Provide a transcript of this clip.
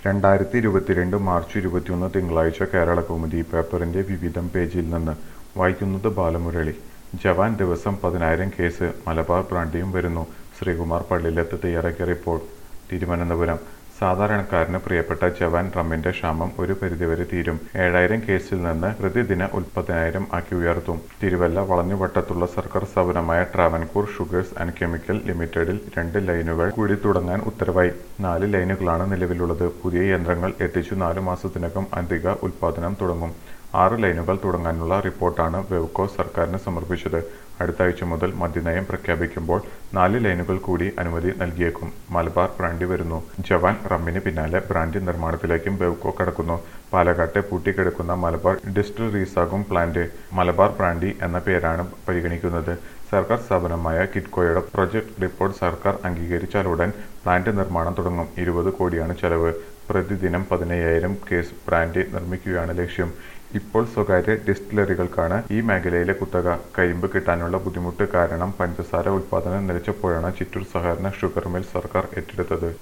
രണ്ടായിരത്തി ഇരുപത്തിരണ്ട് മാർച്ച് ഇരുപത്തിയൊന്ന് തിങ്കളാഴ്ച കേരളകൗമുദി പേപ്പറിന്റെ വിവിധം പേജിൽ നിന്ന് വായിക്കുന്നത് ബാലമുരളി ജവാൻ ദിവസം പതിനായിരം കേസ് മലബാർ ബ്രാൻഡിയും വരുന്നു ശ്രീകുമാർ പള്ളിയിലെത്ത് തയ്യാറാക്കിയ റിപ്പോർട്ട് തിരുവനന്തപുരം സാധാരണക്കാരന് പ്രിയപ്പെട്ട ജവാൻ റമ്മിന്റെ ക്ഷാമം ഒരു പരിധിവരെ തീരും ഏഴായിരം കേസിൽ നിന്ന് പ്രതിദിന ഉൽപ്പതിനായിരം ആക്കി ഉയർത്തും തിരുവല്ല വളഞ്ഞുവട്ടത്തുള്ള സർക്കാർ സ്ഥാപനമായ ട്രാവൻകൂർ ഷുഗേഴ്സ് ആൻഡ് കെമിക്കൽ ലിമിറ്റഡിൽ രണ്ട് ലൈനുകൾ കൂടി തുടങ്ങാൻ ഉത്തരവായി നാല് ലൈനുകളാണ് നിലവിലുള്ളത് പുതിയ യന്ത്രങ്ങൾ എത്തിച്ചു നാലു മാസത്തിനകം അധിക ഉൽപാദനം തുടങ്ങും ആറ് ലൈനുകൾ തുടങ്ങാനുള്ള റിപ്പോർട്ടാണ് വെവ്കോ സർക്കാരിന് സമർപ്പിച്ചത് അടുത്ത ആഴ്ച മുതൽ മദ്യനയം പ്രഖ്യാപിക്കുമ്പോൾ നാല് ലൈനുകൾ കൂടി അനുമതി നൽകിയേക്കും മലബാർ ബ്രാൻഡി വരുന്നു ജവാൻ റമ്മിന് പിന്നാലെ ബ്രാൻഡി നിർമ്മാണത്തിലേക്കും ബെവ്കോ കടക്കുന്നു പാലക്കാട്ടെ പൂട്ടിക്കിടക്കുന്ന മലബാർ ഡിസ്റ്റിലറീസാകും പ്ലാന്റ് മലബാർ ബ്രാൻഡി എന്ന പേരാണ് പരിഗണിക്കുന്നത് സർക്കാർ സ്ഥാപനമായ കിറ്റ്കോയുടെ പ്രൊജക്ട് റിപ്പോർട്ട് സർക്കാർ അംഗീകരിച്ചാലുടൻ പ്ലാന്റ് നിർമ്മാണം തുടങ്ങും ഇരുപത് കോടിയാണ് ചെലവ് പ്രതിദിനം പതിനയ്യായിരം കേസ് ബ്രാൻഡ് നിർമ്മിക്കുകയാണ് ലക്ഷ്യം ഇപ്പോൾ സ്വകാര്യ ഡിസ്റ്റിലറികൾക്കാണ് ഈ മേഖലയിലെ കുത്തക കരിമ്പ് കിട്ടാനുള്ള ബുദ്ധിമുട്ട് കാരണം പഞ്ചസാര ഉൽപാദനം നിലച്ചപ്പോഴാണ് ചിറ്റൂർ സഹകരണ ഷുഗർ മിൽ സർക്കാർ ഏറ്റെടുത്തത്